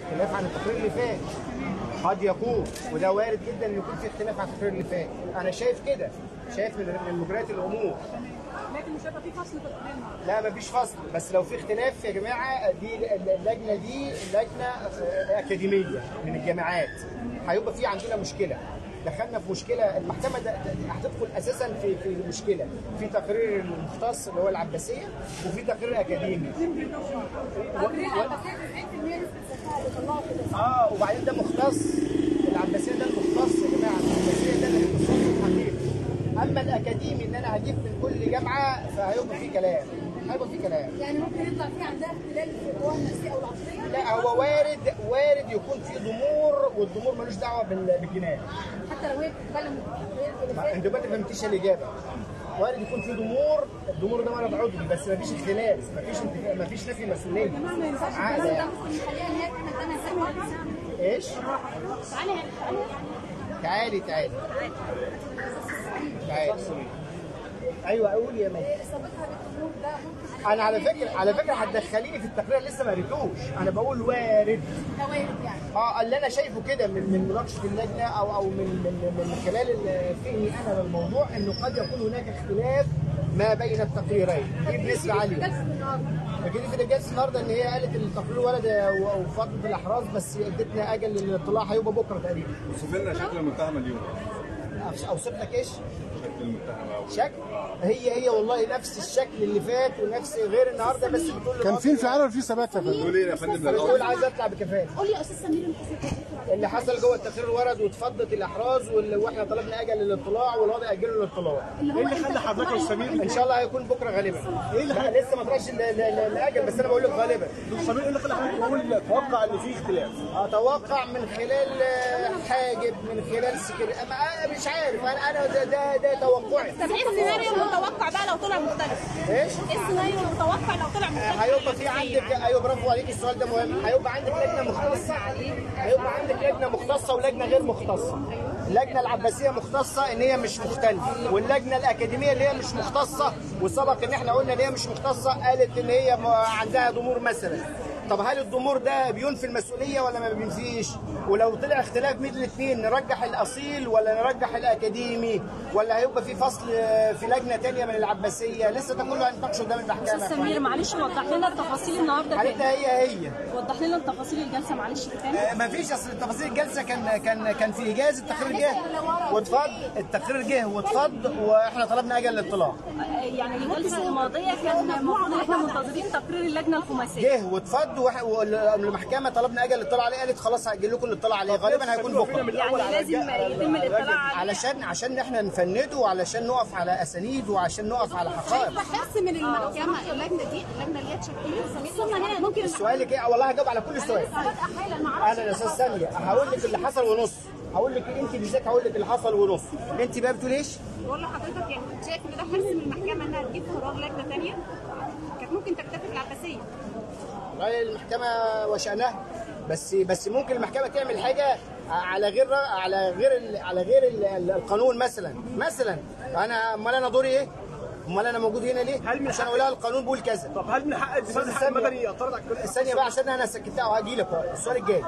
اختلاف عن التقرير اللي فات قد يكون وده وارد جدا ان يكون في اختلاف عن التقرير اللي فات انا شايف كده شايف من من مجريات الامور لكن مش هيبقى في فصل في القانون لا مفيش فصل بس لو في اختلاف يا جماعه دي اللجنه دي لجنه آه، اكاديميه من الجامعات هيبقى في عندنا مشكله دخلنا في مشكله المحكمه ده- ده- هتدخل اساسا في في مشكله في تقرير المختص اللي هو العباسيه وفي تقرير اكاديمي اه وبعدين ده مختص العباسيه ده المختص يا جماعه العباسيه ده الاختصاص الحقيقي اما الاكاديمي ان انا هجيب من كل جامعه فهيبقى في كلام هيبقى في كلام يعني ممكن يطلع في عندها اختلال في القوى النفسيه او العقليه لا هو وارد وارد يكون في ضمور والضمور ملوش دعوه بال- بالجنان حتى لو هي بتتكلم ما- انت بقى ما فهمتيش الاجابه وارد يكون في ضمور الضمور ده مرض عضوي بس ما فيش اختلاف ما فيش ما فيش نفي مسؤوليه ما ينفعش عادة الكلام ده يعني. ممكن يخليها ان هي تعمل ده مساء ايش تعالي تعالي تعالي تعالي ايوه قول يا مي اصابتها بالطموح ده ممكن انا على فكره على فكره هتدخليني في التقرير لسه ما قريتوش انا بقول وارد ده وارد يعني اه اللي انا شايفه كده من من مناقشه اللجنه او او من من من خلال ال- فهمي انا للموضوع انه قد يكون هناك اختلاف ما بين التقريرين دي بنسبه عاليه جلسه النهارده لكن في الجلسه النهارده ان هي قالت ان التقرير ولد وفضل الاحراز بس ادتنا اجل للاطلاع هيبقى بكره تقريبا وصف لنا شكل المتهمه اليوم اوصف لك ايش؟ شكل المتهمه أو شكل هي هي والله نفس الشكل اللي فات ونفس غير النهارده بس بتقول كان في انفعال ولا في ثبات يا فندم؟ تقول ايه يا فندم بتقول للأول؟ عايز اطلع بكفاءه قول لي يا استاذ سمير انت اللي حصل جوه التقرير ورد واتفضت الاحراز وال- واحنا طلبنا اجل للاطلاع والوضع اجلوا للاطلاع اللي هو ايه اللي انت خلى حضرتك يا أستاذ سمير ان شاء الله هيكون بكره غالبا ايه اللي لسه ما طلعش ال- ال- ال- الاجل بس انا بقول لك غالبا سمير ايه اللي خلى حضرتك تقول توقع ان في اختلاف؟ اتوقع من خلال آه، حاجب من خلال سكر أما أنا مش عارف انا انا ده ده, ده توقعي طب ايه السيناريو المتوقع بقى لو طلع مختلف؟ ايش؟ ايه السيناريو المتوقع لو طلع مختلف؟ هيبقى في عندك ايوه برافو عليك السؤال ده مهم هيبقى عندك لجنه مختصه هيبقى عندك لجنه مختصه ولجنه غير مختصه اللجنه العباسيه مختصه ان هي مش مختلفه واللجنه الاكاديميه اللي هي مش مختصه وسبق ان احنا قلنا ان هي مش مختصه قالت ان هي م- عندها ضمور مثلا طب هل الضمور ده بينفي المسؤوليه ولا ما بينفيش ولو طلع اختلاف بين الاثنين نرجح الاصيل ولا نرجح الاكاديمي ولا هيبقى في فصل آه، في لجنه تانية من العباسيه لسه ده كله هنناقشه قدام المحكمه يا استاذ إخوان. سمير معلش وضح لنا التفاصيل النهارده حالتها تاني هي هي وضح لنا التفاصيل الجلسه معلش تاني ما فيش اصل تفاصيل الجلسه كان كان كان في ايجاز التقرير جه واتفض التقرير جه واتفض واحنا طلبنا اجل الاطلاع يعني الجلسه الماضيه كان المفروض ان احنا منتظرين تقرير اللجنه الخماسيه جه واتفض وح- والمحكمه طلبنا اجل الاطلاع عليه قالت خلاص هاجل لكم الاطلاع عليه غالبا هيكون بكره يعني لازم يتم الاطلاع عليه علشان عشان احنا نفنده وعلشان نقف على اسانيد وعشان نقف على حقائق حرص من المحكمه اللجنه دي اللجنه اللي هي تشكيل وصلنا هنا ممكن سؤالك ايه والله هجاوب على كل سؤال حالا ما اعرفش انا يا استاذ ساميه هقول لك اللي حصل ونص هقول لك انت بالذات هقول لك اللي حصل ونص انت بقى بتقول ايش؟ بقول لحضرتك يعني كنت شايف ان ده حرص من المحكمه انها تجيب قرار لجنه ثانيه كانت ممكن تكتفي بالعباسيه والله المحكمة وشأنها بس بس ممكن المحكمة تعمل حاجة على غير على غير ال- على غير ال- القانون مثلا مثلا انا امال انا دوري ايه؟ امال انا موجود هنا ليه؟ هل من عشان حق- اقول لها القانون بيقول كذا طب هل من حق الدفاع أستاذ الحق سامي. المدني يعترض على الكلام الثانية بقى عشان انا سكتها وهجي لك السؤال الجاي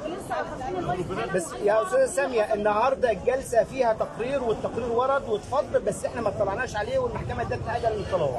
بس يا استاذه ساميه النهارده الجلسه فيها تقرير والتقرير ورد واتفضل بس احنا ما اطلعناش عليه والمحكمه ادتنا اجل للاطلاع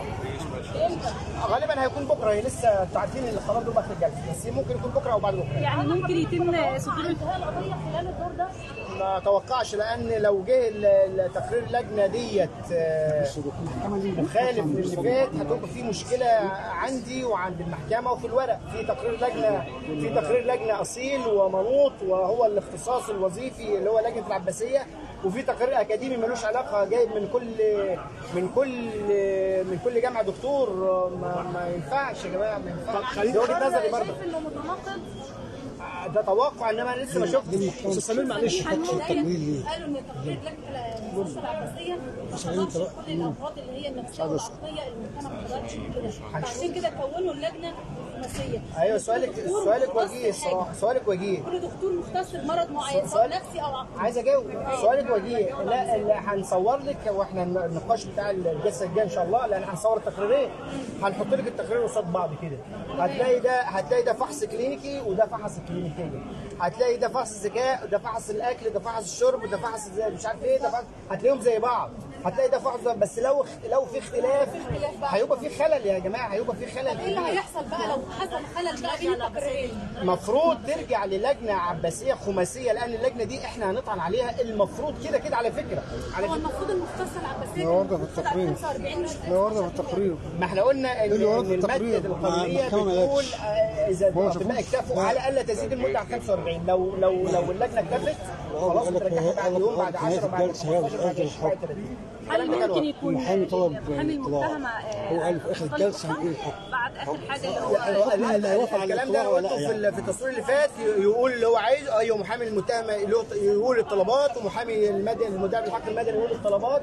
غالبا هيكون بكره هي لسه انتوا عارفين ان القرار ده في الجلسه بس ممكن يكون بكره او بعد بكره يعني ممكن يتم صدور القضيه خلال الدور ده ما اتوقعش لان لو جه ال- ال- تقرير اللجنه ديت آه، مخالف للي فات هتبقى في مشكله عندي وعند المحكمه وفي الورق في تقرير لجنه في تقرير لجنه اصيل ومنوط وهو الاختصاص الوظيفي اللي هو لجنه العباسيه وفي تقرير اكاديمي ملوش علاقه جايب من كل من كل من كل جامعه دكتور ما, ما ينفعش يا جماعه ما ينفعش دي وجهه نظري برضه شايف انه متناقض ده توقع انما انا لسه ما شفتش استاذ سمير معلش قالوا ان تقرير لجنه المؤسسه العباسيه ما خرجش كل الامراض اللي هي النفسيه والعقليه اللي المجتمع ما خرجش كده فعشان كده كونوا اللجنه خماسيه ايوه سؤالك دكتور سؤالك مختص وجيه بحاجة. الصراحه سؤالك وجيه كل دكتور مختص بمرض معين سواء نفسي او عقلي عايز اجاوب سؤالك وجيه لا اللي هنصور لك واحنا النقاش بتاع الجلسه الجايه ان شاء الله لان هنصور التقريرين هنحط لك التقرير قصاد بعض كده هتلاقي ده هتلاقي ده فحص كلينيكي وده فحص كلينيكيه هتلاقي ده فحص ذكاء ده فحص الاكل ده فحص الشرب ده فحص زي- مش عارف ايه ده فحص هتلاقيهم زي بعض هتلاقي ده فحص بس لو اخ- لو في اختلاف هيبقى في خلل يا جماعه هيبقى في خلل ايه اللي كبير هيحصل بقى لو حصل خلل بقى بين التقريرين المفروض ترجع للجنه عباسيه خماسيه لان اللجنه دي احنا هنطعن عليها المفروض كده كده على فكره على هو فكره المفروض المختصه العباسيه ما ورد في التقرير. 45 مش ما ورد في التقرير ما احنا قلنا ان اللي ورد إن في التقرير. الماده القانونيه المحكمة ما بتقول قالتش. آه، اذا هو الاطباء شافوش. اكتفوا على الا تزيد المده عن 45 لو لو لو اللجنه اكتفت خلاص قال لك- ترجعها بعد قال لك يوم بعد في نهاية 10 بعد الجلسة هي 15 بعد بتأجل 20 بعد 30 هل الكلام ده ممكن كان يكون المحامي طلب محامي اطلاع. المتهم آه، هو قال في آخر طالب الجلسة إطلاع هنقول الحكم. بعد اخر حاجه اللي هو لا، لا، اللي هيوافق على الكلام ده انا الاطلاع ولا قلته في يعني. ال- في التصوير اللي فات ي- يقول اللي هو عايز ايوه محامي المتهم له- يقول الطلبات ومحامي المدني المدعي بالحق المدني يقول الطلبات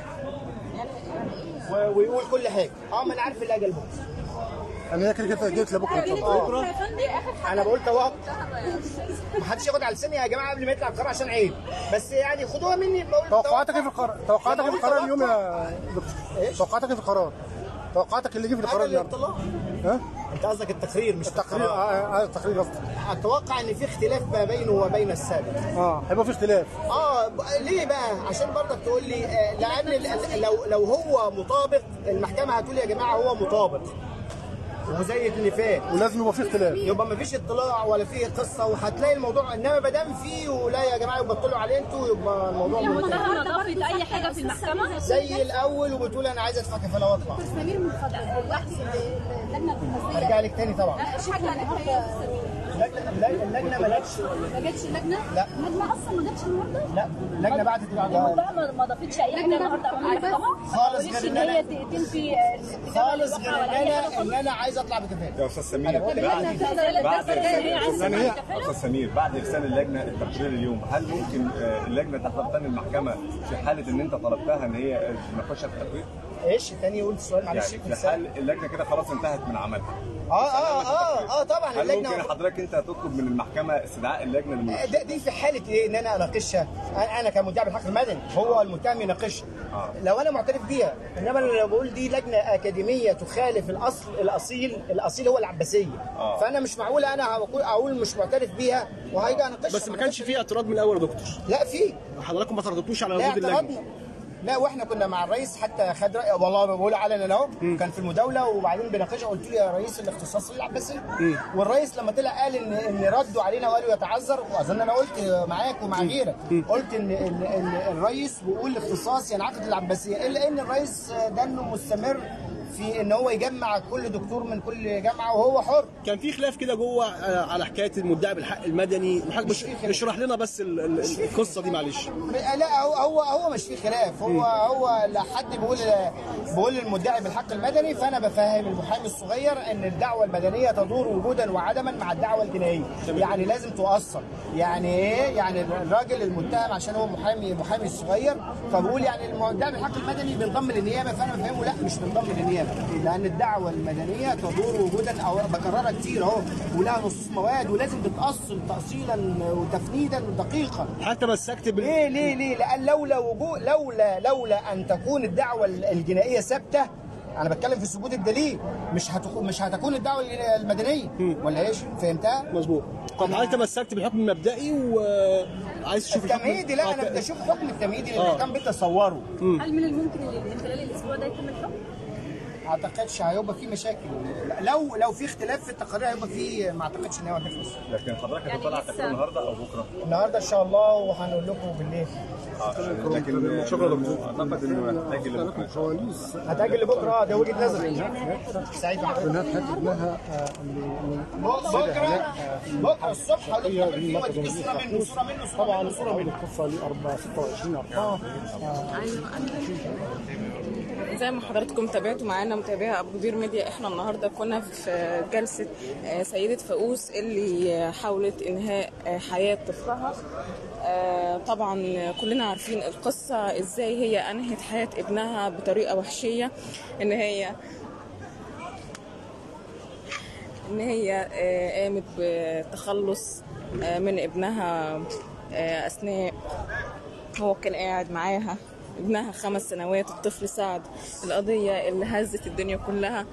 و- ويقول كل حاجه اه ما انا عارف الاجل بكره انا كده كده جيت لبكره ان شاء الله بكره يا فندم انا بقول توقف ما حدش ياخد على لساني يا جماعه قبل ما يطلع القرار عشان عيب بس يعني خدوها مني بقول توقعاتك ايه في توقف. القرار توقعاتك ايه في القرار توقف. اليوم يا دكتور إيش؟ توقعاتك ايه في القرار توقعاتك اللي جه في هذا القرار النهارده الاطلاع ها انت قصدك التقرير مش التقرير القرار. اه آه، التقرير قصدي اتوقع ان في اختلاف ما بينه وبين السابق اه هيبقى في اختلاف اه ب- ليه بقى عشان برضك تقول لي آه، لان ال- ال- لو لو هو مطابق المحكمه هتقول يا جماعه هو مطابق وزي اللي فات ولازم يبقى في اختلاف يبقى ما فيش اطلاع ولا فيه قصه وهتلاقي الموضوع انما ما دام فيه ولا يا جماعه يبطلوا عليه انتوا يبقى الموضوع منتهي المتهم اضافت اي حاجه في المحكمه زي الاول وبتقول انا عايز ادفع كفاله واطلع سمير من فضلك بالعكس اللجنه الخماسيه ارجع لك تاني طبعا شكلها النهارده اللجنه اللجنه ما جاتش ما جاتش اللجنه لا. اللجنه اصلا ما جاتش النهارده لا اللجنه بعتت المتهمه ما ضافتش اي حاجه النهارده قبل المحكمه خالص ما غير قالتش إن ان هي أنا- تنفي خالص غير ان انا ان انا عايز اطلع بكفاله يا استاذ سمير بعد بعد يعني هي استاذ سمير بعد ارسال اللجنه التقرير اليوم هل ممكن آه، اللجنه تحضر تاني المحكمه في حاله ان انت طلبتها ان هي تناقشها في التقرير؟ ايش تاني قلت السؤال معلش يعني كنت في سامع. حال اللجنه كده خلاص انتهت من عملها اه اه اه اه طبعا هل اللجنه ممكن حضرتك انت تطلب من المحكمه استدعاء اللجنه للمناقشه؟ ده دي في حاله ايه ان انا اناقشها انا أنا كمدعي بالحق المدني هو المتهم يناقشها آه. لو انا معترف بيها انما انا لو بقول دي لجنه اكاديميه تخالف الاصل الاصيل الاصيل هو العباسيه آه. فانا مش معقول انا هقول اقول مش معترف بيها وهيجي اناقشها بس ما كانش فيه اعتراض من الاول يا دكتور لا في حضراتكم ما ترددتوش على لا وجود اللجنه اعترضنا لا واحنا كنا مع الرئيس حتى خد رأي والله بقول علنا اهو كان في المداوله وبعدين بناقشها قلت له يا رئيس الاختصاص العباسي والرئيس لما طلع قال ان ان ردوا علينا وقالوا يتعذر واظن انا قلت معاك ومع غيرك قلت ان ان, إن الرئيس بيقول الاختصاص ينعقد العباسيه الا ان الرئيس ده انه مستمر في ان هو يجمع كل دكتور من كل جامعه وهو حر كان في خلاف كده جوه آه، على حكايه المدعي بالحق المدني وحضرتك مش في خلاف. اشرح لنا بس ال- ال- القصه دي معلش لا هو هو هو مش في خلاف هو هو لا حد بيقول بيقول المدعي بالحق المدني فانا بفهم المحامي الصغير ان الدعوه المدنيه تدور وجودا وعدما مع الدعوه الجنائيه يعني لازم تؤصل يعني ايه يعني الراجل المتهم عشان هو محامي محامي صغير فبقول يعني المدعي بالحق المدني بينضم للنيابه فانا بفهمه لا مش بينضم للنيابه لان الدعوه المدنيه تدور وجودا او بكررها كتير اهو ولها نصوص مواد ولازم تتاصل تاصيلا وتفنيدا دقيقا حتى مسكت بال... ليه ليه ليه؟ لأن لولا وجود لولا لولا أن تكون الدعوة الجنائية ثابتة أنا بتكلم في ثبوت الدليل مش هتكون مش هتكون الدعوة المدنية ولا إيش؟ فهمتها؟ مظبوط طب حضرتك تمسكت بالحكم المبدئي وعايز تشوف الحكم التمهيدي لا أنا آه، بدي أشوف حكم التمهيدي اللي آه. المحكمة بتصوره هل من الممكن ان من خلال الاسبوع ده يتم الحكم؟ أعتقدش هيبقى في مشاكل لو لو في اختلاف في التقارير هيبقى في ما أعتقدش إن هو هتخلص لكن حضرتك يعني هتطلع لسه- التقرير النهارده او بكره؟ النهارده إن شاء الله وهنقول لكم بالليل آه، لكن شكرا اعتقد انه هتحتاج لبكره كواليس هتأجل لبكرة أه ده وجهة نظري سعيد بحضرتك انها حته ابنها آه، اللي- بكره بكره الصبح هقول لك في وديك صوره منه صوره منه صوره طبعا منه صوره طبعا منه القصه دي 4 26 ارقام زي ما حضراتكم تابعتوا معانا متابعي ابو دير ميديا احنا النهارده كنا في جلسه آه، سيده فؤوس اللي حاولت انهاء آه، حياه طفلها آه، طبعا كلنا عارفين القصه ازاي هي انهت حياه ابنها بطريقه وحشيه ان هي ان هي آه، قامت بتخلص آه، من ابنها آه، اثناء هو كان قاعد معاها ابنها خمس سنوات الطفل سعد القضية اللي هزت الدنيا كلها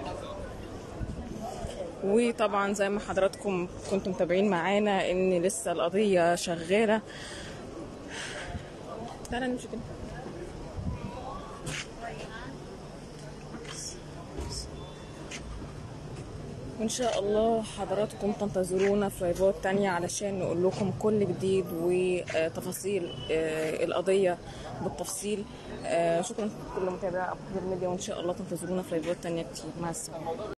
وطبعا زي ما حضراتكم كنتم متابعين معانا ان لسه القضية شغالة تعالى نمشي كده وان شاء الله حضراتكم تنتظرونا في لايفات تانية علشان نقول لكم كل جديد وتفاصيل آه، القضية بالتفصيل آه، شكرا لكل متابعة ابو الميديا وان شاء الله تنتظرونا في لايفات تانية كتير مع السلامة